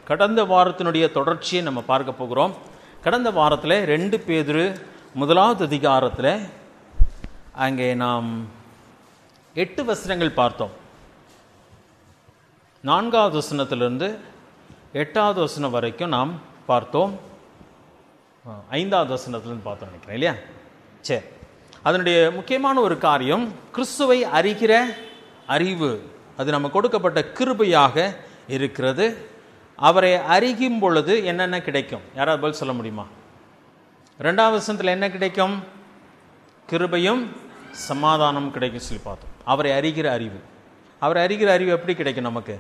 கடந்த வாரத்தினுடைய தொடர்ச்சியை நம்ம பார்க்க போகிறோம் கடந்த வாரத்தில் ரெண்டு பேதுரு முதலாவது அதிகாரத்தில் அங்கே நாம் எட்டு வசனங்கள் பார்த்தோம் நான்காவது வசனத்திலிருந்து எட்டாவது வசனம் வரைக்கும் நாம் பார்த்தோம் ஆ, ஐந்தாவது வசனத்திலிருந்து பார்த்தோம் நினைக்கிறேன் இல்லையா சரி அதனுடைய முக்கியமான ஒரு காரியம் கிறிஸ்துவை அறிகிற அறிவு அது நம்ம கொடுக்கப்பட்ட கிருபையாக இருக்கிறது அவரை அறியும் பொழுது என்னென்ன கிடைக்கும் யாராவது பதில் சொல்ல முடியுமா ரெண்டாவது வசனத்தில் என்ன கிடைக்கும் கிருபையும் சமாதானம் கிடைக்கும் சொல்லி பார்த்தோம் அவரை அறிகிற அறிவு அவரை அறிகிற அறிவு எப்படி கிடைக்கும் நமக்கு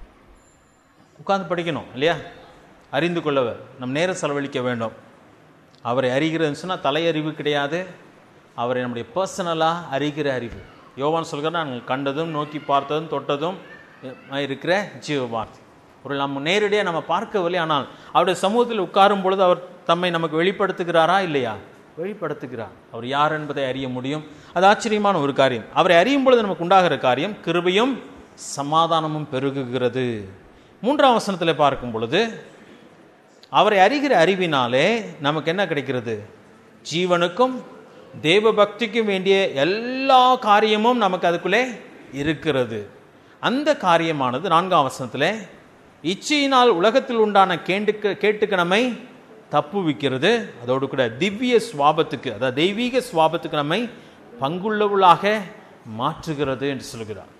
உட்கார்ந்து படிக்கணும் இல்லையா அறிந்து கொள்ள நம் நேரம் செலவழிக்க வேண்டும் அவரை அறிகிறதுன்னு சொன்னால் தலையறிவு கிடையாது அவரை நம்முடைய பர்சனலாக அறிகிற அறிவு யோவான் சொல்கிற நாங்கள் கண்டதும் நோக்கி பார்த்ததும் தொட்டதும் அஹ், இருக்கிற ஜீவ வார்த்தை ஒரு நம்ம நேரடியாக நம்ம பார்க்கவில்லை ஆனால் அவருடைய சமூகத்தில் உட்காரும் பொழுது அவர் தம்மை நமக்கு வெளிப்படுத்துகிறாரா இல்லையா வெளிப்படுத்துகிறார் அவர் யார் என்பதை அறிய முடியும் அது ஆச்சரியமான ஒரு காரியம் அவரை அறியும் பொழுது நமக்கு உண்டாகிற காரியம் கிருபையும் சமாதானமும் பெருகுகிறது மூன்றாம் வசனத்தில் பார்க்கும் பொழுது அவரை அறிகிற அறிவினாலே நமக்கு என்ன கிடைக்கிறது ஜீவனுக்கும் தேவ பக்திக்கும் வேண்டிய எல்லா காரியமும் நமக்கு அதுக்குள்ளே இருக்கிறது அந்த காரியமானது நான்காம் வசனத்தில் இச்சையினால் உலகத்தில் உண்டான கேண்டுக்கு கேட்டுக்கு நம்மை தப்புவிக்கிறது அதோடு கூட திவ்ய சுவாபத்துக்கு அதாவது தெய்வீக சுவாபத்துக்கு நம்மை பங்குள்ளவளாக மாற்றுகிறது என்று சொல்கிறார்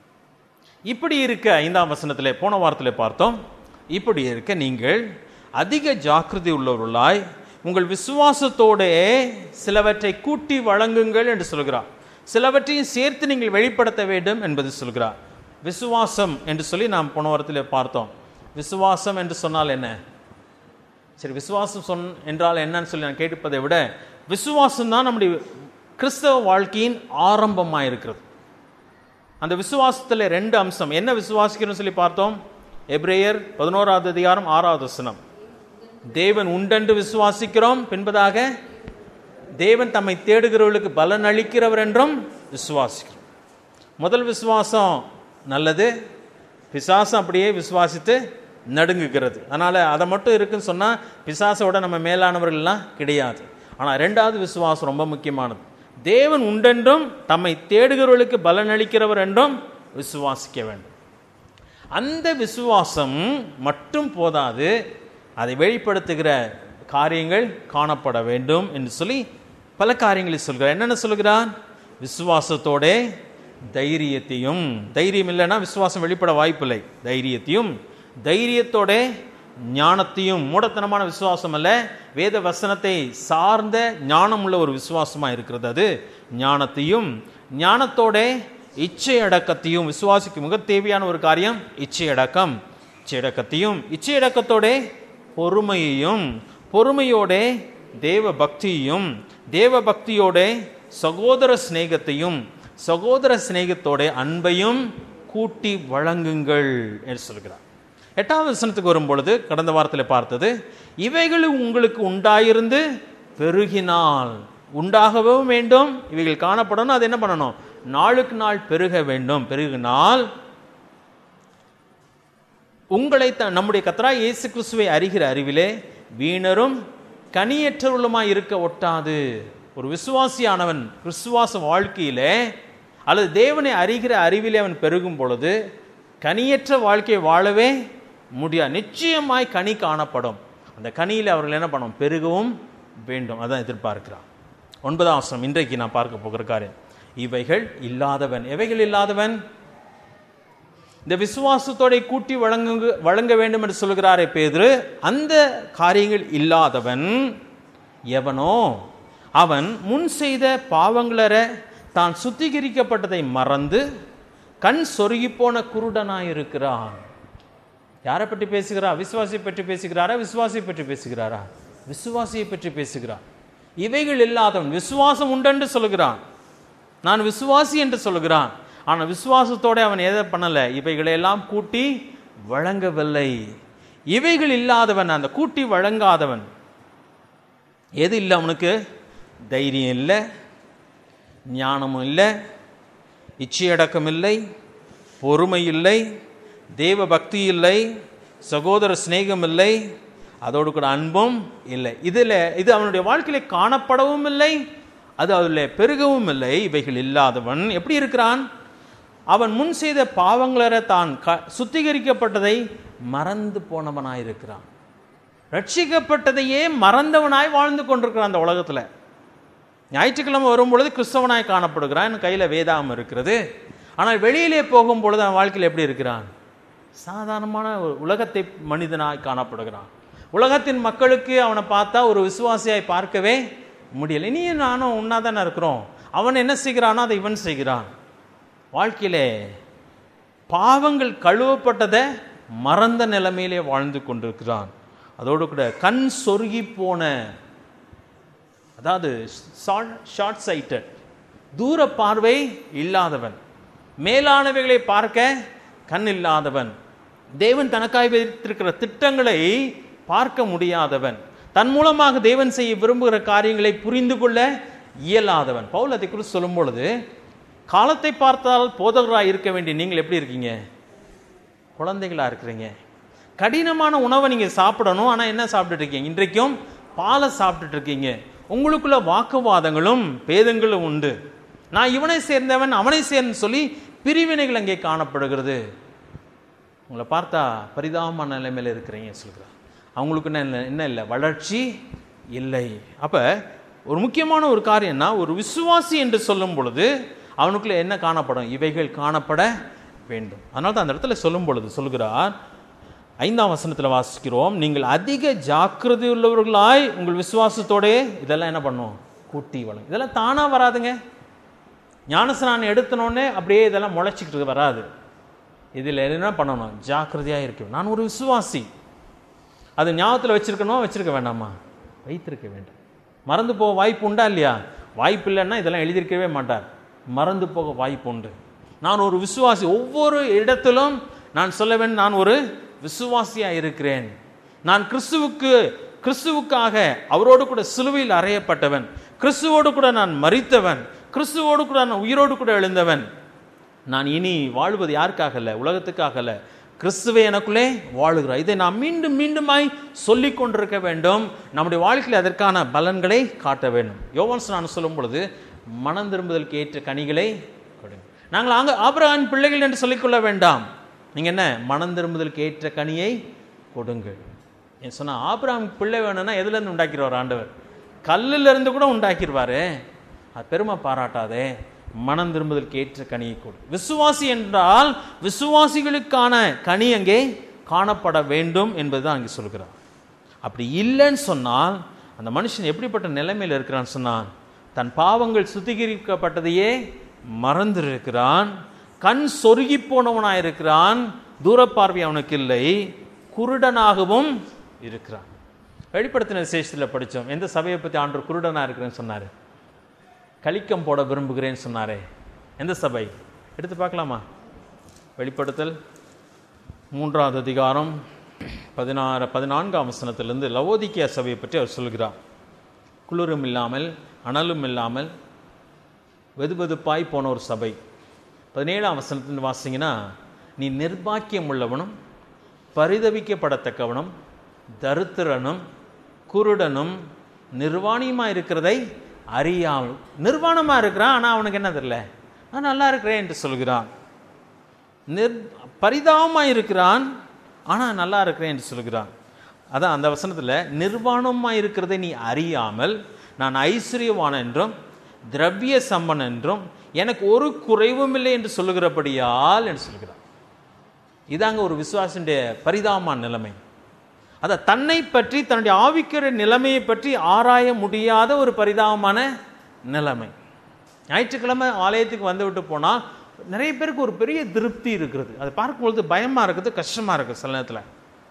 இப்படி இருக்க ஐந்தாம் வசனத்தில் போன வாரத்தில் பார்த்தோம் இப்படி இருக்க நீங்கள் அதிக ஜாக்கிரதை உள்ளவர்களாய் உங்கள் விசுவாசத்தோட சிலவற்றை கூட்டி வழங்குங்கள் என்று சொல்கிறார் சிலவற்றையும் சேர்த்து நீங்கள் வெளிப்படுத்த வேண்டும் என்பது சொல்கிறார் விசுவாசம் என்று சொல்லி நாம் போன வாரத்தில் பார்த்தோம் விசுவாசம் என்று சொன்னால் என்ன சரி விசுவாசம் சொன் என்றால் என்னன்னு சொல்லி நான் கேட்டுப்பதை விட விசுவாசம் தான் நம்முடைய கிறிஸ்தவ வாழ்க்கையின் ஆரம்பமாக இருக்கிறது அந்த விசுவாசத்தில் ரெண்டு அம்சம் என்ன விசுவாசிக்கிறோம் சொல்லி பார்த்தோம் எப்ரேயர் பதினோராவது அதிகாரம் ஆறாவது வசனம் தேவன் உண்டென்று விசுவாசிக்கிறோம் பின்பதாக தேவன் தம்மை தேடுகிறவர்களுக்கு பலன் அளிக்கிறவர் என்றும் விசுவாசிக்கிறோம் முதல் விசுவாசம் நல்லது பிசாசம் அப்படியே விசுவாசித்து நடுங்குகிறது அதனால் அதை மட்டும் இருக்குன்னு சொன்னால் பிசாசோட நம்ம மேலானவர்கள்லாம் கிடையாது ஆனால் ரெண்டாவது விசுவாசம் ரொம்ப முக்கியமானது தேவன் உண்டென்றும் தம்மை தேடுகிறவர்களுக்கு பலன் அளிக்கிறவர் என்றும் விசுவாசிக்க வேண்டும் அந்த விசுவாசம் மட்டும் போதாது அதை வெளிப்படுத்துகிற காரியங்கள் காணப்பட வேண்டும் என்று சொல்லி பல காரியங்களை சொல்கிறார் என்னென்ன சொல்கிறார் விசுவாசத்தோட தைரியத்தையும் தைரியம் இல்லைன்னா விசுவாசம் வெளிப்பட வாய்ப்பில்லை தைரியத்தையும் தைரியத்தோட ஞானத்தையும் மூடத்தனமான விசுவாசம் அல்ல வேத வசனத்தை சார்ந்த ஞானம் உள்ள ஒரு விசுவாசமாக இருக்கிறது அது ஞானத்தையும் ஞானத்தோட இச்சை அடக்கத்தையும் விசுவாசிக்கு மிக தேவையான ஒரு காரியம் இச்சை அடக்கம் இச்சை அடக்கத்தையும் இச்சை அடக்கத்தோட பொறுமையையும் பொறுமையோட தேவ பக்தியையும் தேவ பக்தியோட சகோதர சிநேகத்தையும் சகோதர சிநேகத்தோட அன்பையும் கூட்டி வழங்குங்கள் என்று சொல்கிறார் எட்டாவது வசனத்துக்கு வரும்பொழுது கடந்த வாரத்தில் பார்த்தது இவைகள் உங்களுக்கு உண்டாயிருந்து பெருகினால் உண்டாகவும் வேண்டும் இவைகள் காணப்படணும் அது என்ன பண்ணணும் நாளுக்கு நாள் பெருக வேண்டும் பெருகினால் உங்களை த- நம்முடைய கத்தராய் இயேசு கிறிஸ்துவை அறிகிற அறிவிலே வீணரும் கனியற்றவர்களுமாய் இருக்க ஒட்டாது ஒரு விசுவாசியானவன் விசுவாச வாழ்க்கையிலே அல்லது தேவனை அறிகிற அறிவிலே அவன் பெருகும் பொழுது கனியற்ற வாழ்க்கையை வாழவே முடியாது நிச்சயமாய் கனி காணப்படும் அந்த கனியில் அவர்கள் என்ன பண்ணும் பெருகவும் வேண்டும் அதான் எதிர்பார்க்கிறான் ஒன்பதாம் வசனம் இன்றைக்கு நான் பார்க்க போகிற காரியம் இவைகள் இல்லாதவன் எவைகள் இல்லாதவன் இந்த விசுவாசத்தோட கூட்டி வழங்கு வழங்க வேண்டும் என்று சொல்கிறாரே பேதுரு அந்த காரியங்கள் இல்லாதவன் எவனோ அவன் முன் செய்த பாவங்களற தான் சுத்திகரிக்கப்பட்டதை மறந்து கண் சொருகி போன குருடனாயிருக்கிறான் யாரை பற்றி பேசுகிறார் விசுவாசியை பற்றி பேசுகிறாரா விசுவாசியை பற்றி பேசுகிறாரா விசுவாசியை பற்றி பேசுகிறார் இவைகள் இல்லாதவன் விசுவாசம் உண்டென்று சொல்கிறான் நான் விசுவாசி என்று சொல்கிறான் ஆனால் விசுவாசத்தோட அவன் எதை பண்ணலை இவைகளையெல்லாம் கூட்டி வழங்கவில்லை இவைகள் இல்லாதவன் அந்த கூட்டி வழங்காதவன் எது இல்லை அவனுக்கு தைரியம் இல்லை ஞானமும் இல்லை இச்சையடக்கம் இல்லை பொறுமை இல்லை தேவ பக்தி இல்லை சகோதர சிநேகம் இல்லை அதோடு கூட அன்பும் இல்லை இதில் இது அவனுடைய வாழ்க்கையில காணப்படவும் இல்லை அது அதில் பெருகவும் இல்லை இவைகள் இல்லாதவன் எப்படி இருக்கிறான் அவன் முன் செய்த பாவங்களற தான் க சுத்திகரிக்கப்பட்டதை மறந்து போனவனாயிருக்கிறான் ரட்சிக்கப்பட்டதையே மறந்தவனாய் வாழ்ந்து கொண்டிருக்கிறான் அந்த உலகத்தில் ஞாயிற்றுக்கிழமை வரும்பொழுது கிறிஸ்தவனாய் காணப்படுகிறான் கையில் வேதாகம் இருக்கிறது ஆனால் வெளியிலே போகும் பொழுது அவன் வாழ்க்கையில் எப்படி இருக்கிறான் சாதாரணமான ஒரு உலகத்தை மனிதனாய் காணப்படுகிறான் உலகத்தின் மக்களுக்கு அவனை பார்த்தா ஒரு விசுவாசியாய் பார்க்கவே முடியல இனியும் நானும் ஒன்றா தானே இருக்கிறோம் அவன் என்ன செய்கிறானோ அதை இவன் செய்கிறான் வாழ்க்கையிலே பாவங்கள் கழுவப்பட்டதை மறந்த நிலைமையிலே வாழ்ந்து கொண்டிருக்கிறான் அதோடு கூட கண் சொருகி போன அதாவது ஷார்ட் சைட்டட் தூர பார்வை இல்லாதவன் மேலானவைகளை பார்க்க கண் இல்லாதவன் தேவன் தனக்காய் வைத்திருக்கிற திட்டங்களை பார்க்க முடியாதவன் தன் மூலமாக தேவன் செய்ய விரும்புகிற காரியங்களை புரிந்து கொள்ள இயலாதவன் பவுல் அதை குறித்து சொல்லும் பொழுது காலத்தை பார்த்தால் போதகராக இருக்க வேண்டிய நீங்கள் எப்படி இருக்கீங்க குழந்தைகளா இருக்கிறீங்க கடினமான உணவை நீங்க சாப்பிடணும் ஆனா என்ன சாப்பிட்டுட்டு இருக்கீங்க இன்றைக்கும் பாலை சாப்பிட்டுட்டு இருக்கீங்க உங்களுக்குள்ள வாக்குவாதங்களும் பேதங்களும் உண்டு நான் இவனை சேர்ந்தவன் அவனை சேர்ந்து சொல்லி பிரிவினைகள் அங்கே காணப்படுகிறது உங்களை பார்த்தா பரிதாபமான நிலைமையில் இருக்கிறீங்க சொல்கிறார் அவங்களுக்கு என்ன இல்லை என்ன இல்லை வளர்ச்சி இல்லை அப்போ ஒரு முக்கியமான ஒரு காரியம்னா ஒரு விசுவாசி என்று சொல்லும் பொழுது அவனுக்குள்ள என்ன காணப்படும் இவைகள் காணப்பட வேண்டும் அதனால தான் அந்த இடத்துல சொல்லும் பொழுது சொல்கிறார் ஐந்தாம் வசனத்தில் வாசிக்கிறோம் நீங்கள் அதிக ஜாக்கிரதை உள்ளவர்களாய் உங்கள் விசுவாசத்தோடே இதெல்லாம் என்ன பண்ணும் கூட்டி வளம் இதெல்லாம் தானாக வராதுங்க ஞானஸ்நானம் எடுத்தனோடனே அப்படியே இதெல்லாம் முளைச்சிக்கிட்டு வராது இதில் என்ன பண்ணணும் ஜாக்கிரதையாக இருக்கணும் நான் ஒரு விசுவாசி அது ஞாபகத்தில் வச்சிருக்கணும் வச்சிருக்க வேண்டாமா வைத்திருக்க வேண்டும் மறந்து போக வாய்ப்பு உண்டா இல்லையா வாய்ப்பு இல்லைன்னா இதெல்லாம் எழுதியிருக்கவே மாட்டார் மறந்து போக வாய்ப்பு உண்டு நான் ஒரு விசுவாசி ஒவ்வொரு இடத்திலும் நான் சொல்ல வேண்டும் நான் ஒரு விசுவாசியாக இருக்கிறேன் நான் கிறிஸ்துவுக்கு கிறிஸ்துவுக்காக அவரோடு கூட சிலுவையில் அறையப்பட்டவன் கிறிஸ்துவோடு கூட நான் மறித்தவன் கிறிஸ்துவோடு கூட நான் உயிரோடு கூட எழுந்தவன் நான் இனி வாழ்வது யாருக்காக அல்ல உலகத்துக்காக அல்ல கிறிஸ்துவே எனக்குள்ளே வாழுகிறார் இதை நாம் மீண்டும் மீண்டுமாய் சொல்லிக் கொண்டிருக்க வேண்டும் நம்முடைய வாழ்க்கையில் அதற்கான பலன்களை காட்ட வேண்டும் யோவான்ஸ் நான் சொல்லும் பொழுது மனம் திரும்புதலுக்கு ஏற்ற கனிகளை கொடுங்க நாங்கள் அங்கே ஆபிரகாமின் பிள்ளைகள் என்று சொல்லிக்கொள்ள வேண்டாம் நீங்கள் என்ன மனம் திரும்புதலுக்கு ஏற்ற கனியை கொடுங்கள் ஏன் சொன்னால் ஆபிரகாம் பிள்ளை வேணும்னா எதுலேருந்து உண்டாக்கிடுவார் ஆண்டவர் கல்லுல இருந்து கூட உண்டாக்கிடுவாரு அது பெருமை பாராட்டாதே மனம் திரும்புதலுக்கு ஏற்ற கனியை கொடு விசுவாசி என்றால் விசுவாசிகளுக்கான கனி அங்கே காணப்பட வேண்டும் என்பதுதான் அங்கே சொல்கிறார் அப்படி இல்லைன்னு சொன்னால் அந்த மனுஷன் எப்படிப்பட்ட நிலைமையில் இருக்கிறான்னு சொன்னான் தன் பாவங்கள் சுத்திகரிக்கப்பட்டதையே மறந்திருக்கிறான் கண் சொருகி போனவனாயிருக்கிறான் தூரப்பார்வை அவனுக்கு இல்லை குருடனாகவும் இருக்கிறான் வெளிப்படுத்தின விசேஷத்தில் படித்தோம் எந்த சபையை பற்றி ஆண்டு குருடனாக இருக்கிறேன்னு சொன்னார் கலிக்கம் போட விரும்புகிறேன்னு சொன்னாரே எந்த சபை எடுத்து பார்க்கலாமா வெளிப்படுத்தல் மூன்றாவது அதிகாரம் பதினாறு பதினான்காம் வசனத்திலிருந்து லவோதிக்கியா சபையை பற்றி அவர் சொல்கிறார் குளிரும் இல்லாமல் அனலும் இல்லாமல் வெதுவெதுப்பாய் போன ஒரு சபை பதினேழாம் வசனத்திலிருந்து வாசிங்கன்னா நீ நிர்பாக்கியம் உள்ளவனும் பரிதவிக்கப்படத்தக்கவனும் தரித்திரனும் குருடனும் நிர்வாணியமாக இருக்கிறதை அறியாமல் நிர்வாணமாக இருக்கிறான் ஆனால் அவனுக்கு என்ன தெரியல நான் நல்லா இருக்கிறேன் என்று சொல்கிறான் நிர் பரிதாபமாக இருக்கிறான் ஆனால் நல்லா இருக்கிறேன் என்று சொல்கிறான் அதான் அந்த வசனத்தில் நிர்வாணமாக இருக்கிறதை நீ அறியாமல் நான் ஐஸ்வர்யவான் என்றும் திரவிய சம்பன் என்றும் எனக்கு ஒரு குறைவும் இல்லை என்று சொல்லுகிறபடியால் என்று சொல்கிறான் இதாங்க ஒரு விசுவாசனுடைய பரிதாபமான நிலைமை அதை தன்னை பற்றி தன்னுடைய ஆவிக்கிற நிலைமையை பற்றி ஆராய முடியாத ஒரு பரிதாபமான நிலைமை ஞாயிற்றுக்கிழமை ஆலயத்துக்கு வந்து விட்டு போனால் நிறைய பேருக்கு ஒரு பெரிய திருப்தி இருக்கிறது அதை பார்க்கும்பொழுது பயமாக இருக்குது கஷ்டமாக இருக்குது சில நேரத்தில்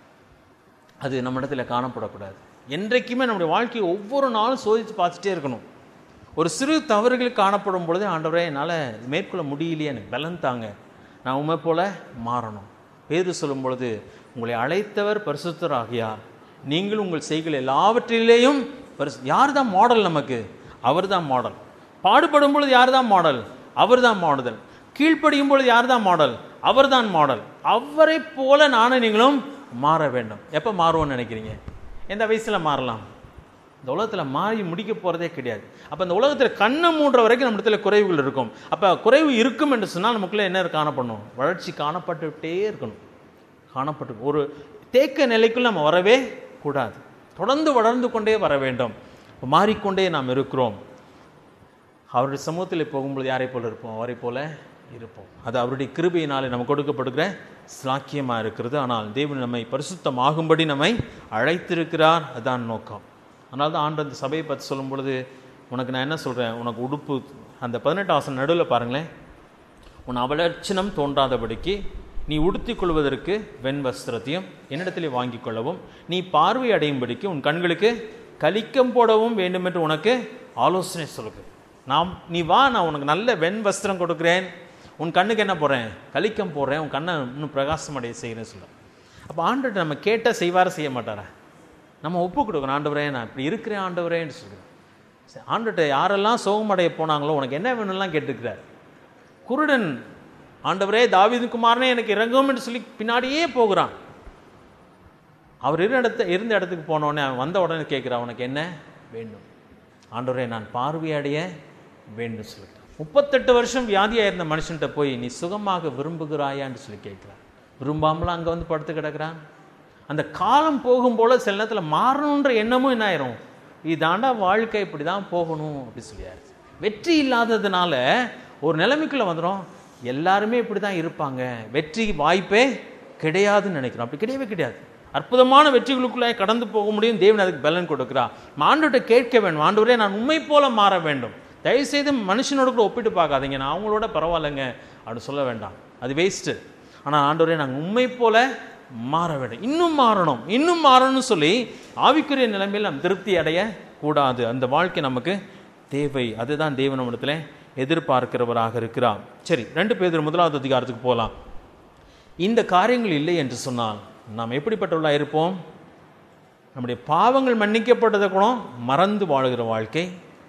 அது நம்ம இடத்துல காணப்படக்கூடாது என்றைக்குமே நம்முடைய வாழ்க்கையை ஒவ்வொரு நாளும் சோதித்து பார்த்துட்டே இருக்கணும் ஒரு சிறு தவறுகள் காணப்படும் பொழுதே ஆண்டவரே என்னால் மேற்கொள்ள முடியலையே எனக்கு பலன் தாங்க நான் உண்மை போல மாறணும் பேரு சொல்லும் பொழுது உங்களை அழைத்தவர் பரிசுத்தர் ஆகியார் நீங்கள் உங்கள் செய்கள் எல்லாவற்றிலேயும் பரிசு யார் தான் மாடல் நமக்கு அவர் தான் மாடல் பாடுபடும் பொழுது யார் தான் மாடல் அவர் தான் மாடுதல் கீழ்ப்படியும் பொழுது யார் தான் மாடல் அவர் தான் மாடல் அவரை போல நானும் நீங்களும் மாற வேண்டும் எப்போ மாறுவோம்னு நினைக்கிறீங்க எந்த வயசில் மாறலாம் இந்த உலகத்தில் மாறி முடிக்க போகிறதே கிடையாது அப்போ இந்த உலகத்தில் கண்ணை மூடுற வரைக்கும் நம்ம இடத்துல குறைவுகள் இருக்கும் அப்போ குறைவு இருக்கும் என்று சொன்னால் நமக்குள்ளே என்ன காணப்படணும் வளர்ச்சி காணப்பட்டுக்கிட்டே இருக்கணும் காணப்பட்டு ஒரு தேக்க நிலைக்குள் நம்ம வரவே கூடாது தொடர்ந்து வளர்ந்து கொண்டே வர வேண்டும் மாறிக்கொண்டே நாம் இருக்கிறோம் அவருடைய சமூகத்தில் போகும்போது யாரை போல இருப்போம் அவரை போல இருப்போம் அது அவருடைய கிருபையினாலே நமக்கு கொடுக்கப்படுகிற ஸ்லாக்கியமாக இருக்கிறது ஆனால் தேவன் நம்மை பரிசுத்தமாகும்படி நம்மை அழைத்திருக்கிறார் அதான் நோக்கம் அதனால தான் ஆண்டு அந்த சபையை பற்றி சொல்லும் பொழுது உனக்கு நான் என்ன சொல்கிறேன் உனக்கு உடுப்பு அந்த பதினெட்டு ஆசனம் நடுவில் பாருங்களேன் உன் அவலட்சணம் தோன்றாதபடிக்கு நீ உடுத்திக் கொள்வதற்கு வெண் வஸ்திரத்தையும் என்னிடத்திலே வாங்கிக் கொள்ளவும் நீ பார்வை அடையும்படிக்கு உன் கண்களுக்கு கலிக்கம் போடவும் வேண்டும் என்று உனக்கு ஆலோசனை சொல்லுது நாம் நீ வா நான் உனக்கு நல்ல வெண் வஸ்திரம் கொடுக்குறேன் உன் கண்ணுக்கு என்ன போடுறேன் கலிக்கம் போடுறேன் உன் கண்ணை இன்னும் பிரகாசம் அடைய செய்கிறேன்னு சொல்ல அப்போ ஆண்டுகிட்ட நம்ம கேட்டால் செய்வார செய்ய மாட்டாரா நம்ம ஒப்பு கொடுக்கணும் ஆண்டவரே நான் இப்படி இருக்கிறேன் ஆண்டவரேன்னு சொல்லுவேன் சரி, ஆண்டுகிட்ட யாரெல்லாம் சோகமடைய போனாங்களோ உனக்கு என்ன வேணும்லாம் கேட்டுக்கிறார் குருடன் ஆண்டவரே தாவீது குமாரனே எனக்கு இறங்கும் என்று சொல்லி பின்னாடியே போகிறான் அவர் இருந்த இடத்த இருந்த இடத்துக்கு போனோடனே அவன் வந்த உடனே கேட்குறான் உனக்கு என்ன வேண்டும் ஆண்டவரே நான் பார்வையடைய வேண்டும் சொல்லிட்டான் முப்பத்தெட்டு வருஷம் வியாதியாக இருந்த மனுஷன்கிட்ட போய் நீ சுகமாக விரும்புகிறாயான்னு சொல்லி கேட்குறான் விரும்பாமலாம் அங்கே வந்து படுத்து கிடக்குறான் அந்த காலம் போகும் போல சில நேரத்தில் மாறணுன்ற எண்ணமும் என்ன ஆயிரும் இதாண்டா வாழ்க்கை இப்படி தான் போகணும் அப்படி சொல்லியாரு வெற்றி இல்லாததுனால ஒரு நிலைமைக்குள்ள வந்துடும் எல்லாருமே இப்படி தான் இருப்பாங்க வெற்றி வாய்ப்பே கிடையாதுன்னு நினைக்கிறோம் அப்படி கிடையவே கிடையாது அற்புதமான வெற்றிகளுக்குள்ளே கடந்து போக முடியும் தேவன் அதுக்கு பலன் கொடுக்குறா ஆண்டோட்ட கேட்க வேண்டும் ஆண்டவரே நான் உண்மை போல மாற வேண்டும் தயவுசெய்து மனுஷனோட கூட ஒப்பிட்டு பார்க்காதீங்க நான் அவங்களோட பரவாயில்லைங்க அப்படின்னு சொல்ல வேண்டாம் அது வேஸ்ட்டு ஆனால் ஆண்டவரே நாங்கள் உண்மை போல மாற வேண்டும் இன்னும் மாறணும் இன்னும் மாறணும்னு சொல்லி ஆவிக்குரிய நிலைமையில் நாம் திருப்தி அடைய கூடாது அந்த வாழ்க்கை நமக்கு தேவை அதுதான் தேவன் நம்மிடத்தில் எதிர்பார்க்கிறவராக இருக்கிறார் சரி ரெண்டு பேர் முதலாவது அதிகாரத்துக்கு போகலாம் இந்த காரியங்கள் இல்லை என்று சொன்னால் நாம் எப்படிப்பட்டவர்களாக இருப்போம் நம்முடைய பாவங்கள் மன்னிக்கப்பட்டதை கூட மறந்து வாழுகிற வாழ்க்கை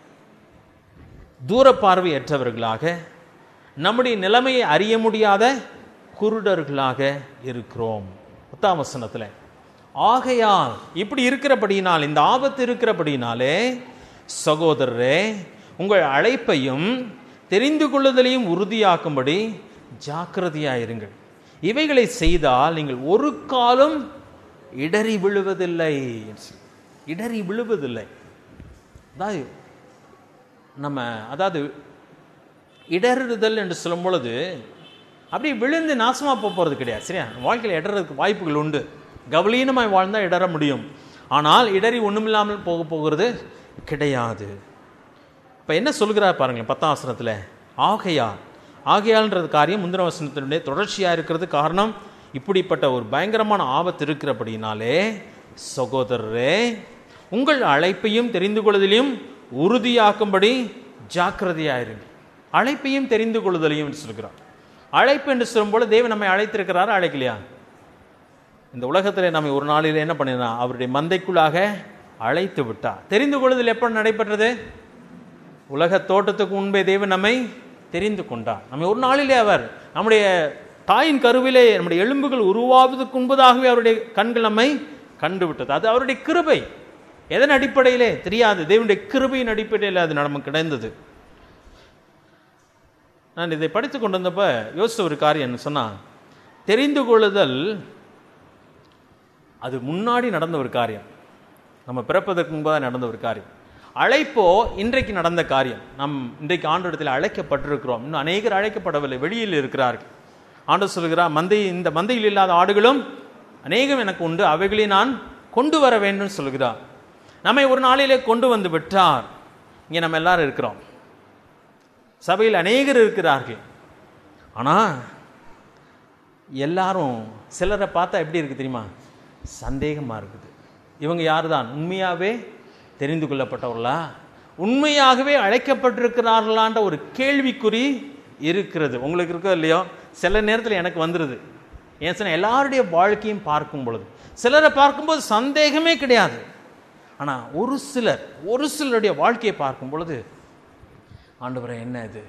தூர பார்வையற்றவர்களாக நம்முடைய நிலைமையை அறிய முடியாத குருடர்களாக இருக்கிறோம் பத்தாம் வசனத்தில் ஆகையால் இப்படி இருக்கிறபடியினால் இந்த ஆபத்து இருக்கிறபடியினாலே சகோதரரே உங்கள் அழைப்பையும் தெரிந்து கொள்ளுதலையும் உறுதியாக்கும்படி ஜாக்கிரதையாயிருங்கள் இவைகளை செய்தால் நீங்கள் ஒரு காலம் இடறி விழுவதில்லை இடறி விழுவதில்லை அதாவது நம்ம அதாவது இடறுதல் என்று சொல்லும் பொழுது அப்படியே விழுந்து நாசமாக போக போகிறது கிடையாது சரியா வாழ்க்கையில் இடறதுக்கு வாய்ப்புகள் உண்டு கவலீனமாய் வாழ்ந்தால் இடற முடியும் ஆனால் இடறி ஒன்றுமில்லாமல் போக போகிறது கிடையாது இப்போ என்ன சொல்கிறார் பாருங்களேன் பத்தாம் வசனத்தில் ஆகையா ஆகையால்ன்றது காரியம் முந்தின வசனத்தினுடைய தொடர்ச்சியாக இருக்கிறது காரணம் இப்படிப்பட்ட ஒரு பயங்கரமான ஆபத்து இருக்கிறபடினாலே சகோதரரே உங்கள் அழைப்பையும் தெரிந்து கொள்வதிலையும் உறுதியாக்கும்படி ஜாக்கிரதையாயிருங்க அழைப்பையும் தெரிந்து கொள்ளுதலையும் என்று சொல்கிறார் அழைப்பு என்று சொல்லும்போது தேவன் நம்மை அழைத்திருக்கிறாரா அழைக்கலையா இந்த உலகத்தில் நம்மை ஒரு நாளில் என்ன பண்ணினா அவருடைய மந்தைக்குள்ளாக அழைத்து விட்டார் தெரிந்து கொள்ளுதல் எப்போ நடைபெற்றது உலக தோட்டத்துக்கு முன்பே தேவன் நம்மை தெரிந்து கொண்டார் நம்மை ஒரு நாளிலே அவர் நம்முடைய தாயின் கருவிலே நம்முடைய எலும்புகள் உருவாவதற்கு முன்பதாகவே அவருடைய கண்கள் நம்மை கண்டு விட்டது அது அவருடைய கிருபை எதன் அடிப்படையிலே தெரியாது தேவனுடைய கிருபையின் அடிப்படையில் அது நமக்கு கிடைந்தது நான் இதை படித்து கொண்டு வந்தப்ப யோசித்த ஒரு காரியம் என்ன சொன்னால் தெரிந்து கொள்ளுதல் அது முன்னாடி நடந்த ஒரு காரியம் நம்ம பிறப்பதற்கு முன்பாக நடந்த ஒரு காரியம் அழைப்போ இன்றைக்கு நடந்த காரியம் நம் இன்றைக்கு ஆண்டோடத்தில் அழைக்கப்பட்டிருக்கிறோம் இன்னும் அநேகர் அழைக்கப்படவில்லை வெளியில் இருக்கிறார்கள் ஆண்டு சொல்கிறார் மந்தை இந்த மந்தையில் இல்லாத ஆடுகளும் அநேகம் எனக்கு உண்டு அவைகளை நான் கொண்டு வர வேண்டும் சொல்கிறார் நம்மை ஒரு நாளிலே கொண்டு வந்து விட்டார் இங்கே நம்ம எல்லாரும் இருக்கிறோம் சபையில் அநேகர் இருக்கிறார்கள் ஆனால் எல்லாரும் சிலரை பார்த்தா எப்படி இருக்கு தெரியுமா சந்தேகமாக இருக்குது இவங்க யார் தான் உண்மையாகவே தெரிந்து கொள்ளப்பட்டவர்களா உண்மையாகவே அழைக்கப்பட்டிருக்கிறார்களான்ற ஒரு கேள்விக்குறி இருக்கிறது உங்களுக்கு இருக்கோ இல்லையோ சில நேரத்தில் எனக்கு வந்துடுது ஏன் சொன்ன எல்லாருடைய வாழ்க்கையும் பார்க்கும் பொழுது சிலரை பார்க்கும்போது சந்தேகமே கிடையாது ஆனால் ஒரு சிலர் ஒரு சிலருடைய வாழ்க்கையை பார்க்கும் பொழுது ஆண்டவரே என்ன இது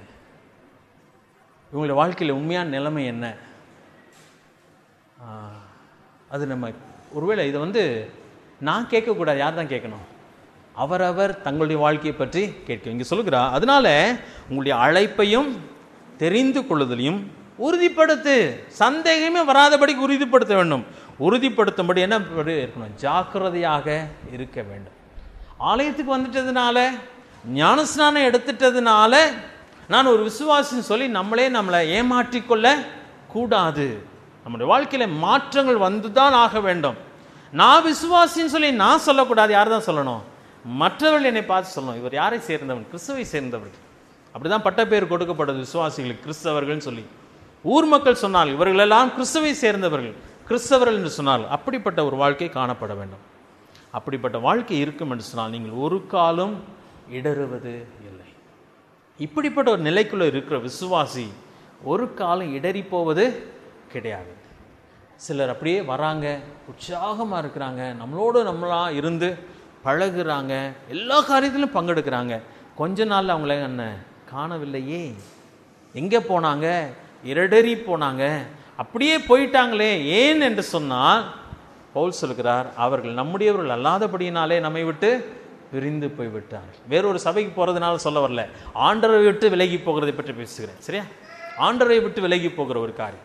இவங்களுடைய வாழ்க்கையில் உண்மையான நிலைமை என்ன அது நம்ம ஒருவேளை இதை வந்து நான் கேட்கக்கூடாது யார் தான் கேட்கணும் அவரவர் தங்களுடைய வாழ்க்கையை பற்றி கேட்க இங்கே சொல்லுகிறா அதனால உங்களுடைய அழைப்பையும் தெரிந்து கொள்ளுதலையும் உறுதிப்படுத்து சந்தேகமே வராதபடிக்கு உறுதிப்படுத்த வேண்டும் உறுதிப்படுத்தும்படி என்ன படி இருக்கணும் ஜாக்கிரதையாக இருக்க வேண்டும் ஆலயத்துக்கு வந்துட்டதுனால ஞானஸ்நானம் எடுத்துட்டதுனால நான் ஒரு விசுவாசின்னு சொல்லி நம்மளே நம்மளை ஏமாற்றிக்கொள்ள கூடாது நம்முடைய வாழ்க்கையில மாற்றங்கள் வந்துதான் ஆக வேண்டும் நான் விசுவாசின்னு சொல்லி நான் சொல்லக்கூடாது யார் தான் சொல்லணும் மற்றவர்கள் என்னை பார்த்து சொல்லணும் இவர் யாரை சேர்ந்தவன் கிறிஸ்துவை சேர்ந்தவர்கள் அப்படிதான் பட்ட பேர் கொடுக்கப்படுது விசுவாசிகளுக்கு கிறிஸ்தவர்கள்னு சொல்லி ஊர் மக்கள் சொன்னால் இவர்களெல்லாம் கிறிஸ்துவை சேர்ந்தவர்கள் கிறிஸ்தவர்கள் என்று சொன்னால் அப்படிப்பட்ட ஒரு வாழ்க்கை காணப்பட வேண்டும் அப்படிப்பட்ட வாழ்க்கை இருக்கும் என்று சொன்னால் நீங்கள் ஒரு காலம் இடறுவது இல்லை இப்படிப்பட்ட ஒரு நிலைக்குள்ள இருக்கிற விசுவாசி ஒரு காலம் இடறி போவது கிடையாது சிலர் அப்படியே வராங்க உற்சாகமாக இருக்கிறாங்க நம்மளோடு நம்மளா இருந்து பழகுறாங்க எல்லா காரியத்திலும் பங்கெடுக்கிறாங்க கொஞ்ச நாள்ல அவங்கள என்ன காணவில்லையே எங்கே போனாங்க இரடறி போனாங்க அப்படியே போயிட்டாங்களே ஏன் என்று சொன்னால் பவுல் சொல்கிறார் அவர்கள் நம்முடையவர்கள் அல்லாதபடியினாலே நம்மை விட்டு பிரிந்து போய் விட்டார்கள் வேறொரு சபைக்கு போறதுனால சொல்ல வரல ஆண்டரை விட்டு விலகி போகிறதை பற்றி பேசுகிறேன் சரியா ஆண்டரை விட்டு விலகி போகிற ஒரு காரியம்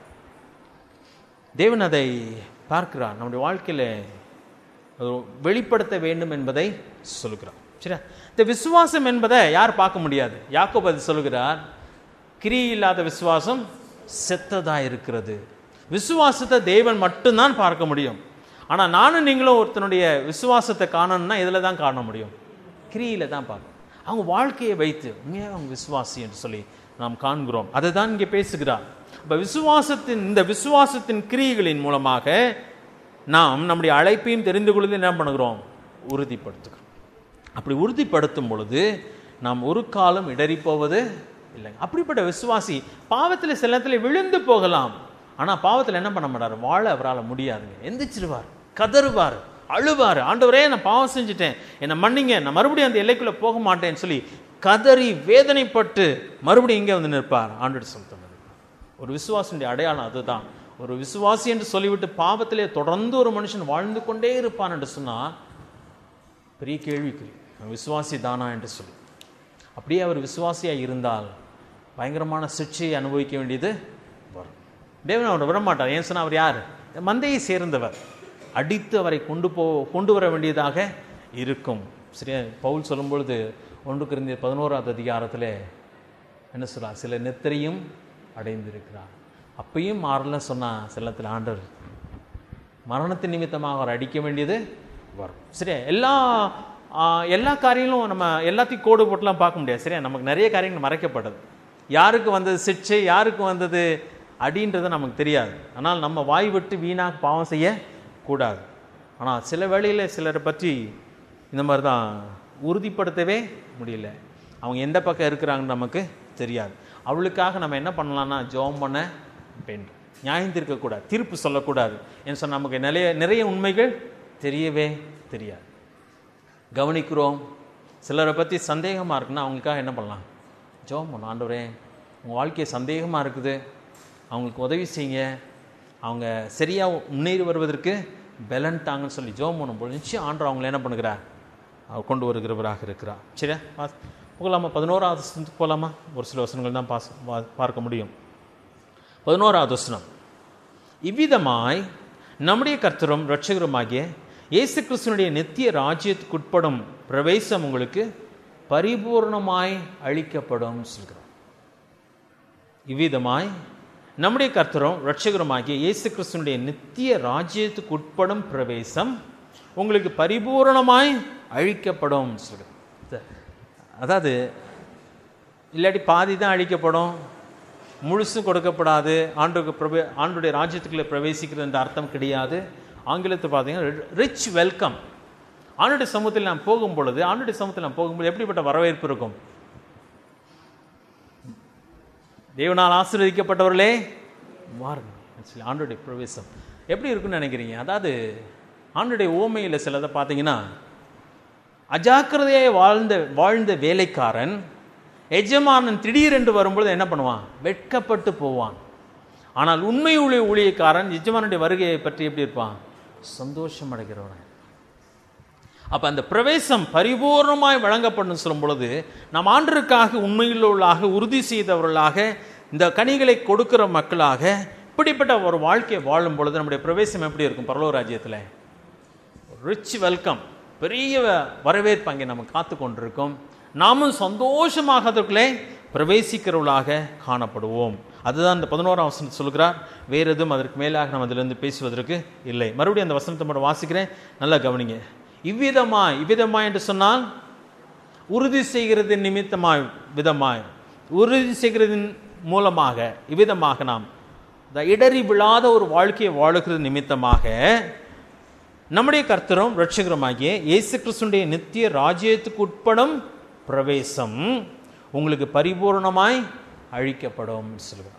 தேவன் அதை பார்க்கிறார் நம்முடைய வாழ்க்கையில அது வெளிப்படுத்த வேண்டும் என்பதை சொல்லுகிறார் சரியா இந்த விசுவாசம் என்பதை யார் பார்க்க முடியாது யாக்கோபு அது சொல்லுகிறார் கிரி இல்லாத விசுவாசம் செத்ததா இருக்கிறது விசுவாசத்தை தேவன் மட்டும்தான் பார்க்க முடியும் ஆனா நானும் நீங்களும் ஒருத்தனுடைய விசுவாசத்தை காணணும்னா இதில் தான் காண முடியும் கிரியில தான் பார்க்கணும் அவங்க வாழ்க்கையை வைத்து உண்மையாக அவங்க விசுவாசி என்று சொல்லி நாம் காண்கிறோம் அதை தான் இங்கே பேசுகிறார் அப்ப விசுவாசத்தின் இந்த விசுவாசத்தின் கிரியைகளின் மூலமாக நாம் நம்முடைய அழைப்பையும் தெரிந்து கொள்வது என்ன பண்ணுகிறோம் உறுதிப்படுத்துகிறோம் அப்படி உறுதிப்படுத்தும் பொழுது நாம் ஒரு காலம் இடறி போவது இல்லை அப்படிப்பட்ட விசுவாசி பாவத்தில் சில நேரத்தில் விழுந்து போகலாம் ஆனால் பாவத்தில் என்ன பண்ண மாட்டார் வாழ அவரால் முடியாதுங்க எந்திரிச்சிருவார் கதறுவார் அழுவார் ஆண்டவரே நான் பாவம் செஞ்சுட்டேன் என்னை மன்னிங்க நான் மறுபடியும் அந்த எல்லைக்குள்ளே போக மாட்டேன்னு சொல்லி கதறி வேதனைப்பட்டு மறுபடியும் இங்கே வந்து நிற்பார் ஆண்டு சொல்லிட்டு ஒரு விசுவாசினுடைய அடையாளம் அதுதான் ஒரு விசுவாசி என்று சொல்லிவிட்டு பாவத்திலே தொடர்ந்து ஒரு மனுஷன் வாழ்ந்து கொண்டே இருப்பான் என்று சொன்னால் பெரிய கேள்விக்குறி அவன் விசுவாசி தானா என்று சொல்லி அப்படியே அவர் விசுவாசியாக இருந்தால் பயங்கரமான சிக்ஷையை அனுபவிக்க வேண்டியது வரும் தேவன் அவரை விடமாட்டார் ஏன் சொன்னால் அவர் யார் மந்தையை சேர்ந்தவர் அடித்து அவரை கொண்டு போ கொண்டு வர வேண்டியதாக இருக்கும் சரியா பவுல் சொல்லும் பொழுது ஒன்றுக்கு இருந்த பதினோராவது அதிகாரத்தில் என்ன சொல்றார் சில நெத்திரையும் அடைந்திருக்கிறார் அப்பயும் மாறல சொன்னா செல்லத்தில் ஆண்டவர் மரணத்தின் நிமித்தமாக அவர் அடிக்க வேண்டியது வரும் சரியா எல்லா ஆ, எல்லா காரியங்களும் நம்ம எல்லாத்தையும் கோடு போட்டுலாம் பார்க்க முடியாது சரியா நமக்கு நிறைய காரியங்கள் மறைக்கப்பட்டது யாருக்கு வந்தது சிக்ஷை யாருக்கு வந்தது அடின்றது நமக்கு தெரியாது ஆனால் நம்ம வாய் விட்டு வீணாக பாவம் செய்ய கூடாது ஆனால் சில வேளையில் சிலரை பற்றி இந்த மாதிரி தான் உறுதிப்படுத்தவே முடியல அவங்க எந்த பக்கம் இருக்கிறாங்கன்னு நமக்கு தெரியாது அவளுக்காக நம்ம என்ன பண்ணலாம்னா ஜெபம் பண்ண வேண்டும் நியாயம் தீர்க்கக்கூடாது தீர்ப்பு சொல்லக்கூடாது என்று சொன்னால் நமக்கு நிறைய நிறைய உண்மைகள் தெரியவே தெரியாது கவனிக்கிறோம் சிலரை பற்றி சந்தேகமாக இருக்குன்னா அவங்களுக்காக என்ன பண்ணலாம் ஜெபம் பண்ணணும் ஆண்டவரே உங்கள் வாழ்க்கை சந்தேகமாக இருக்குது அவங்களுக்கு உதவி செய்யுங்க அவங்க சரியாக முன்னேறி வருவதற்கு பலன் தாங்கன்னு சொல்லி ஜெபம் பண்ணும்போது நிச்சயம் ஆண்டவர் அவங்களை என்ன பண்ணுகிறார் அவர் கொண்டு வருகிறவராக இருக்கிறார் சரியா பாஸ் போகலாமா பதினோராவது வசனத்துக்கு போகலாமா ஒரு சில வசனங்கள் தான் பாஸ் வா- பார்க்க முடியும் பதினோராவது வசனம் இவ்விதமாய் நம்முடைய கர்த்தரும் இரட்சகருமாகிய இயேசு கிறிஸ்துவனுடைய நித்திய ராஜ்யத்துக்குட்படும் பிரவேசம் உங்களுக்கு பரிபூர்ணமாய் அளிக்கப்படும் சொல்கிறோம் இவ்விதமாய் நம்முடைய கர்த்தரும் இரட்சகருமாகிய இயேசு கிறிஸ்துவனுடைய நித்திய ராஜ்யத்துக்கு உட்படும் பிரவேசம் உங்களுக்கு பரிபூரணமாய் அழிக்கப்படும் சொல்கிறோம் அதாவது இல்லாட்டி பாதி தான் அழிக்கப்படும் முழுசும் கொடுக்கப்படாது ஆண்டுக்கு பிரவே ஆண்டுடைய ராஜ்யத்துக்குள்ளே பிரவேசிக்கிறது என்ற அர்த்தம் கிடையாது ஆங்கிலத்தை பார்த்தீங்கன்னா ரிச் வெல்கம் ஆண்டுடைய சமூகத்தில் நாம் போகும் பொழுது ஆண்டுடைய சமூகத்தில் நாம் போகும்போது எப்படிப்பட்ட வரவேற்பு இருக்கும் தேவனால் ஆசீர்வதிக்கப்பட்டவர்களே வாருங்கள் சொல்லி ஆண்டுடைய பிரவேசம் எப்படி இருக்குன்னு நினைக்கிறீங்க அதாவது ஆண்டுடைய ஓமையில் சிலதை பார்த்தீங்கன்னா அஜாக்கிரதையாக வாழ்ந்த வாழ்ந்த வேலைக்காரன் எஜமானன் திடீரென்று வரும்பொழுது என்ன பண்ணுவான் வெட்கப்பட்டு போவான் ஆனால் உண்மை ஊழிய ஊழியக்காரன் எஜமானுடைய வருகையை பற்றி எப்படி இருப்பான் சந்தோஷம் அடைகிறவராக அப்ப அந்த பிரவேசம் பரிபூர்ணமாய் வழங்கப்படும் சொல்லும் பொழுது நாம் ஆண்டருக்காக உண்மையுள்ளவர்களாக உறுதி செய்தவர்களாக இந்த கனிகளை கொடுக்கிற மக்களாக இப்படிப்பட்ட ஒரு வாழ்க்கையை வாழும் பொழுது நம்முடைய பிரவேசம் எப்படி இருக்கும் பரலோக ராஜ்யத்தில் ரிச் வெல்கம் பெரிய வரவேற்பு அங்கே நம்ம காத்து கொண்டிருக்கோம் நாமும் சந்தோஷமாக அதற்குள்ளே பிரவேசிக்கிறவர்களாக காணப்படுவோம் அதுதான் இந்த பதினோராம் வசனத்தை சொல்கிறார் வேறு எதுவும் அதற்கு மேலாக நம்ம அதிலிருந்து பேசுவதற்கு இல்லை மறுபடியும் அந்த வசனத்தை மட்டும் வாசிக்கிறேன் நல்லா கவனிங்க இவ்விதமாய் இவ்விதமாய் என்று சொன்னால் உறுதி செய்கிறது நிமித்தமாய் விதமாய் உறுதி செய்கிறதின் மூலமாக இவ்விதமாக நாம் இந்த இடறி விழாத ஒரு வாழ்க்கையை வாழுகிறது நிமித்தமாக நம்முடைய கர்த்தரும் ரட்சகருமாகிய இயேசு கிறிஸ்துடைய நித்திய ராஜ்யத்துக்கு உட்படும் பிரவேசம் உங்களுக்கு பரிபூர்ணமாய் அழிக்கப்படும் சொல்கிறார்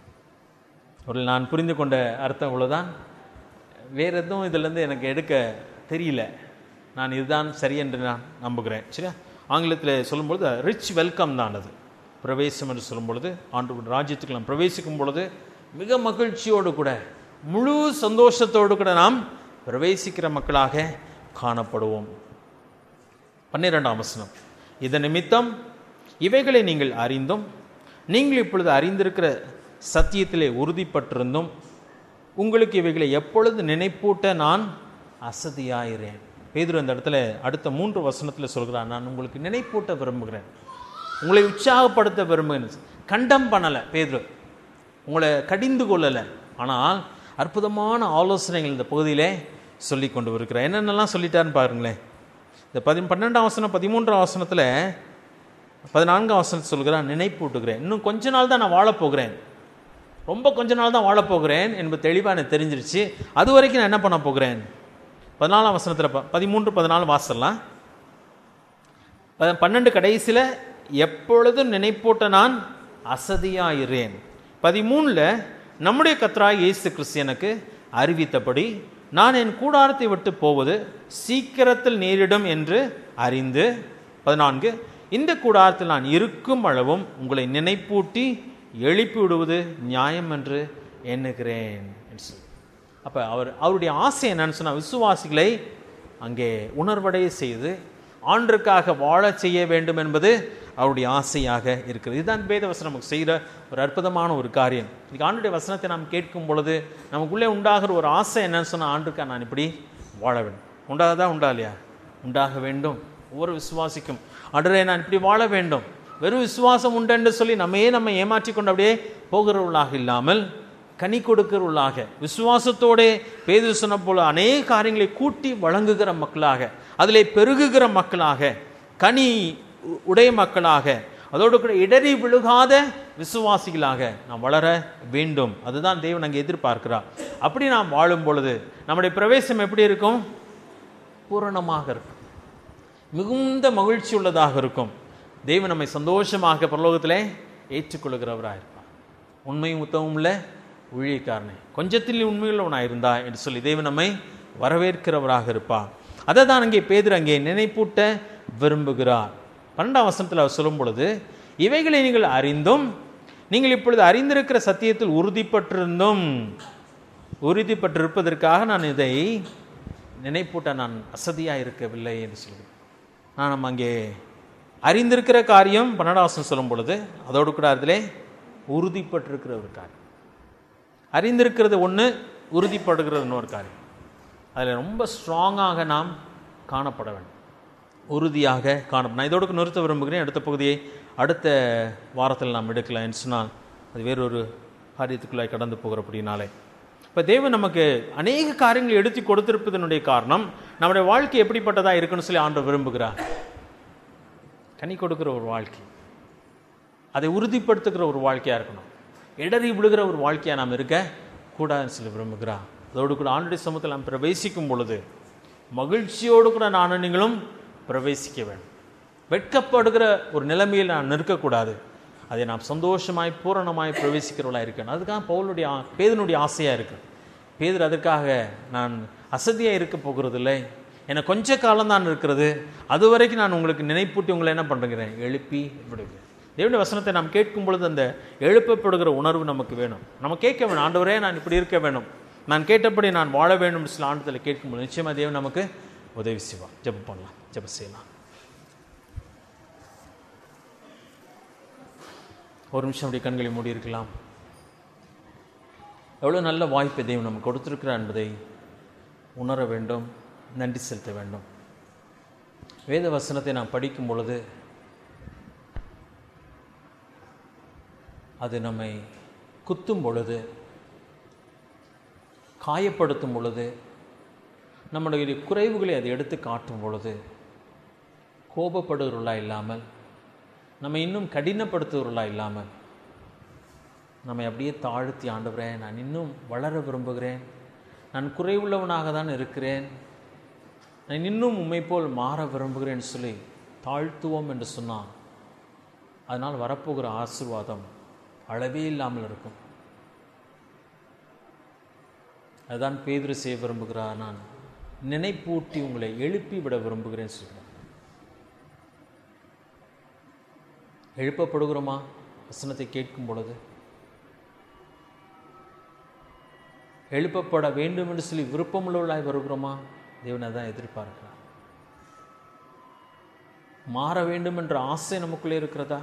ஒரு நான் புரிந்து கொண்ட அர்த்தம் இவ்வளோதான் வேறு எதுவும் இதிலேருந்து எனக்கு எடுக்க தெரியல நான் இதுதான் சரி என்று நான் நம்புகிறேன் சரியா ஆங்கிலத்தில் சொல்லும்பொழுது ரிச் வெல்கம் தான் அது பிரவேசம் என்று சொல்லும் பொழுது ஆண்டு ராஜ்யத்துக்கு நாம் பிரவேசிக்கும் பொழுது மிக மகிழ்ச்சியோடு கூட முழு சந்தோஷத்தோடு கூட நாம் பிரவேசிக்கிற மக்களாக காணப்படுவோம் பன்னிரெண்டாம் வசனம் இதன் நிமித்தம் இவைகளை நீங்கள் அறிந்தும் நீங்கள் இப்பொழுது அறிந்திருக்கிற சத்தியத்திலே உறுதிப்பட்டிருந்தும் உங்களுக்கு இவைகளை எப்பொழுது நினைப்பூட்ட நான் அசதியாயிறேன் பேதுரு அந்த இடத்துல அடுத்த மூன்று வசனத்தில் சொல்கிறார் நான் உங்களுக்கு நினைப்பூட்ட விரும்புகிறேன் உங்களை உற்சாகப்படுத்த விரும்புகிறேன் கண்டம் பண்ணலை பேதுரு உங்களை கடிந்து கொள்ளலை ஆனால் அற்புதமான ஆலோசனைகள் இந்த பகுதியிலே சொல்லி கொண்டு வருகிறார் என்னென்னலாம் சொல்லிட்டாருன்னு பாருங்களேன் இந்த பதி பன்னெண்டாம் வசனம் பதிமூன்றாம் வசனத்தில் பதினான்காம் வசனத்தை சொல்கிறான் நினைப்பூட்டுகிறேன் இன்னும் கொஞ்ச நாள் தான் நான் வாழப்போகிறேன் ரொம்ப கொஞ்ச நாள் தான் வாழப்போகிறேன் என்பது தெளிவாக எனக்கு தெரிஞ்சிருச்சு அது வரைக்கும் நான் என்ன பண்ண போகிறேன் பதினாலாம் வசனத்தில் ப- பதிமூன்று பதினாலு வாசல்லாம் ப- பன்னெண்டு கடைசியில் எப்பொழுதும் நினைப்பூட்ட நான் அசதியாயிறேன் பதிமூணில் நம்முடைய கத்தராய் இயேசு கிறிஸ்து எனக்கு அறிவித்தபடி நான் என் கூடாரத்தை விட்டு போவது சீக்கிரத்தில் நேரிடும் என்று அறிந்து பதினான்கு இந்த கூடாரத்தில் நான் இருக்கும் அளவும் உங்களை நினைப்பூட்டி எழுப்பி விடுவது நியாயம் என்று எண்ணுகிறேன் என்று சொல்லி அப்போ அவர் அவருடைய ஆசை என்னன்னு சொன்னால் விசுவாசிகளை அங்கே உணர்வடைய செய்து ஆண்டிற்காக வாழச் செய்ய வேண்டும் என்பது அவருடைய ஆசையாக இருக்கிறது இதுதான் வேதவசனம் நமக்கு செய்கிற ஒரு அற்புதமான ஒரு காரியம் இன்னைக்கு ஆண்டுடைய வசனத்தை நாம் கேட்கும் பொழுது நமக்குள்ளே உண்டாகிற ஒரு ஆசை என்னன்னு சொன்னால் ஆண்டுக்கா நான் இப்படி வாழ வேண்டும் உண்டாகதா உண்டா இல்லையா உண்டாக வேண்டும் ஒவ்வொரு விசுவாசிக்கும் ஆண்டரே நான் இப்படி வாழ வேண்டும் வெறும் விசுவாசம் உண்டென்று சொல்லி நம்மையே நம்ம ஏமாற்றி கொண்டு அப்படியே போகிறவர்களாக இல்லாமல் கனி கொடுக்கிறவர்களாக விசுவாசத்தோடே பேது சொன்ன போல அநேக காரியங்களை கூட்டி வழங்குகிற மக்களாக அதிலே பெருகுகிற மக்களாக கனி உ- உடைய மக்களாக அதோடு கூட இடறி விழுகாத விசுவாசிகளாக நாம் வளர வேண்டும் அதுதான் தேவன் அங்கே எதிர்பார்க்கிறார் அப்படி நாம் வாழும் பொழுது நம்முடைய பிரவேசம் எப்படி இருக்கும் பூரணமாக இருக்கும் மிகுந்த மகிழ்ச்சி உள்ளதாக இருக்கும் தெய்வன் நம்மை சந்தோஷமாக பரலோகத்திலே ஏற்றுக்கொள்கிறவராக இருப்பார் உண்மையும் உத்தமும் உள்ள ஊழியக்காரனே கொஞ்சத்தில் உண்மையுள்ளவனாக இருந்தா என்று சொல்லி தெய்வன் நம்மை வரவேற்கிறவராக இருப்பார் அதை தான் அங்கே பேதர் அங்கே நினைப்பூட்ட விரும்புகிறார் பன்னெண்டாம் வசனத்தில் அவர் சொல்லும் பொழுது இவைகளை நீங்கள் அறிந்தும் நீங்கள் இப்பொழுது அறிந்திருக்கிற சத்தியத்தில் உறுதிப்பட்டிருந்தும் உறுதிப்பட்டிருப்பதற்காக நான் இதை நினைப்பூட்ட நான் அசதியாக இருக்கவில்லை என்று சொல்கிறேன் நான் நம்ம அங்கே அறிந்திருக்கிற காரியம் பன்னெண்டாவசம் சொல்லும் பொழுது அதோடு கூட அதிலே உறுதிப்பட்டிருக்கிற ஒரு காரியம் அறிந்திருக்கிறது ஒன்று உறுதிப்படுகிறது இன்னொரு காரியம் அதில் ரொம்ப ஸ்ட்ராங்காக நாம் காணப்பட வேண்டும் உறுதியாக காணப்படும் நான் இதோடு நிறுத்த விரும்புகிறேன் அடுத்த பகுதியை அடுத்த வாரத்தில் நாம் எடுக்கலாம் என்று சொன்னால் அது வேறொரு காரியத்துக்குள்ளாய் கடந்து போகிறபடினாலே இப்போ தேவன் நமக்கு அநேக காரியங்களை எடுத்து கொடுத்திருப்பதனுடைய காரணம் நம்முடைய வாழ்க்கை எப்படிப்பட்டதாக இருக்குன்னு சொல்லி ஆண்டவர் விரும்புகிறார் கனி கொடுக்கிற ஒரு வாழ்க்கை அதை உறுதிப்படுத்துகிற ஒரு வாழ்க்கையாக இருக்கணும் இடறி விழுகிற ஒரு வாழ்க்கையாக நாம் இருக்க கூடாதுன்னு சொல்லி விரும்புகிறார் அதோடு கூட ஆண்டுடைய சமூகத்தில் நாம் பிரவேசிக்கும் பொழுது மகிழ்ச்சியோடு கூட நானும் நீங்களும் பிரவேசிக்க வேண்டும் வெட்கப்படுகிற ஒரு நிலைமையில் நான் நிற்கக்கூடாது அதை நாம் சந்தோஷமாய் பூரணமாய் பிரவேசிக்கிறவளாக இருக்கணும் அதுக்காக பவுலுடைய ஆ- பேதனுடைய ஆசையாக இருக்கு பேதர் அதற்காக நான் அசதியாக இருக்க போகிறதில்லை எனக்கு கொஞ்ச காலம் தான் இருக்கிறது அது வரைக்கும் நான் உங்களுக்கு நினைப்பூட்டி உங்களை என்ன பண்ணுறேன் எழுப்பி விடுகிறேன் தேவனுடைய வசனத்தை நாம் கேட்கும் பொழுது அந்த எழுப்பப்படுகிற உணர்வு நமக்கு வேணும் நம்ம கேட்க வேணும் ஆண்டவரே நான் இப்படி இருக்க வேணும் நான் கேட்டபடி நான் வாழ வேண்டும் சில ஆண்டுதலை கேட்கும்போது நிச்சயமாக தேவன் நமக்கு உதவி செய்வார் ஜெபம் பண்ணலாம் ஜெபம் செய்யலாம் ஒரு நிமிஷம் அப்படி கண்களை மூடி இருக்கலாம் எவ்வளோ நல்ல வாய்ப்பை தெய்வம் நமக்கு கொடுத்திருக்கிறார் என்பதை உணர வேண்டும் நன்றி செலுத்த வேண்டும் வேத வசனத்தை நாம் படிக்கும் பொழுது அது நம்மை குத்தும் பொழுது காயப்படுத்தும் பொழுது நம்முடைய குறைவுகளை அது எடுத்து காட்டும் பொழுது கோபப்படுகிறவர்களா இல்லாமல் நம்ம இன்னும் கடினப்படுத்துகிறவர்களா இல்லாமல் நம்மை அப்படியே தாழ்த்தி ஆண்டுகிறே நான் இன்னும் வளர விரும்புகிறேன் நான் குறைவுள்ளவனாக தான் இருக்கிறேன் நான் இன்னும் உண்மை போல் மாற விரும்புகிறேன்னு சொல்லி தாழ்த்துவோம் என்று சொன்னால் அதனால் வரப்போகிற ஆசீர்வாதம் அளவே இல்லாமல் இருக்கும் அதுதான் பேதுரு செய்ய விரும்புகிறார் நான் நினைப்பூட்டி உங்களை எழுப்பி விட விரும்புகிறேன் சொல்கிறேன் எழுப்பப்படுகிறோமா வசனத்தை கேட்கும் பொழுது எழுப்பப்பட வேண்டும் என்று சொல்லி விருப்பமுள்ளவர்களாய் வருகிறோமா தேவன் அதான் எதிர்பார்க்கிறார் மாற வேண்டும் என்ற ஆசை நமக்குள்ளே இருக்கிறதா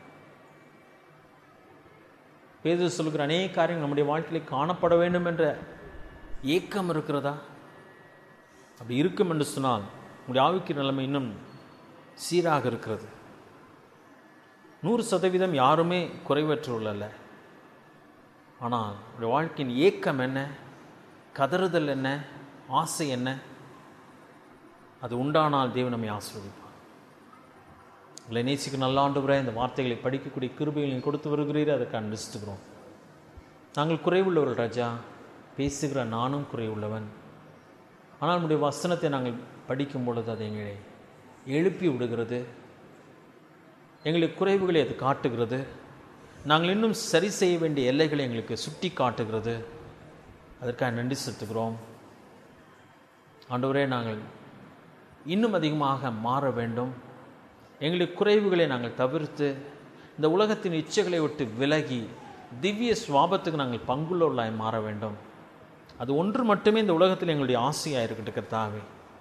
பேது சொல்கிற அநேக காரியங்கள் நம்முடைய வாழ்க்கையில் காணப்பட வேண்டும் என்ற ஏக்கம் இருக்கிறதா அப்படி இருக்கும் என்று சொன்னால் உங்களுடைய ஆவிக்கு நிலைமை இன்னும் சீராக இருக்கிறது நூறு சதவீதம் யாருமே குறைவற்றுள்ளல்ல ஆனால் உங்களுடைய வாழ்க்கையின் ஏக்கம் என்ன கதறுதல் என்ன ஆசை என்ன அது உண்டானால் தேவன் நம்மை ஆசீர்வதிப்பார் உங்களை நேசிக்க நல்ல ஆண்டு இந்த வார்த்தைகளை படிக்கக்கூடிய கிருபைகளை கொடுத்து வருகிறீர் அதை கண்டிச்சுக்கிறோம் நாங்கள் குறைவுள்ளவர்கள் ராஜா பேசுகிற நானும் குறைவுள்ளவன் ஆனால் நம்முடைய வசனத்தை நாங்கள் படிக்கும் பொழுது அது எங்களை எழுப்பி விடுகிறது எங்களுக்கு குறைவுகளை அது காட்டுகிறது நாங்கள் இன்னும் சரி செய்ய வேண்டிய எல்லைகளை எங்களுக்கு சுட்டி காட்டுகிறது அதற்காக நன்றி செலுத்துகிறோம் ஆண்டவரே நாங்கள் இன்னும் அதிகமாக மாற வேண்டும் எங்களுடைய குறைவுகளை நாங்கள் தவிர்த்து இந்த உலகத்தின் இச்சைகளை விட்டு விலகி திவ்ய சுவாபத்துக்கு நாங்கள் பங்குள்ளவர்களாய் மாற வேண்டும் அது ஒன்று மட்டுமே இந்த உலகத்தில் எங்களுடைய ஆசையாக இருக்கட்டும் கர்த்தாவே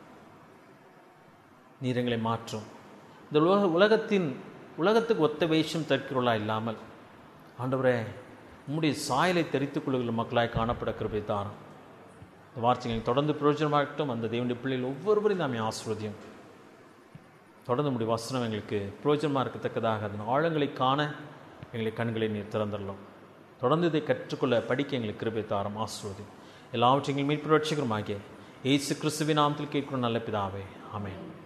நீர் எங்களை மாற்றும் இந்த உலக உலகத்தின் உலகத்துக்கு ஒத்த வேஷம் தற்கிறவர்களா இல்லாமல் ஆண்டவரே உம்முடைய சாயலை தெரித்துக் கொள்ளுகிற மக்களாய் காணப்பட கிருபை தாரம் இந்த வார்த்தைகள் தொடர்ந்து பிரயோஜனமாகட்டும் அந்த தேவனுடைய பிள்ளைகள் ஒவ்வொருவரையும் நாம் ஆசிர்வதியும் தொடர்ந்து நம்முடைய வசனம் எங்களுக்கு பிரயோஜனமாக இருக்கத்தக்கதாக அதன் ஆழங்களை காண எங்களை கண்களை நீர் திறந்துடலாம் தொடர்ந்து இதை கற்றுக்கொள்ள படிக்க எங்களுக்கு கிருபை தாரம் ஆசிர்வதி எல்லாவற்றையும் மீட்பு ரட்சகருமாகிய இயேசு கிறிஸ்துவின் நாமத்தில் கேட்கிற நல்ல பிதாவே ஆமென்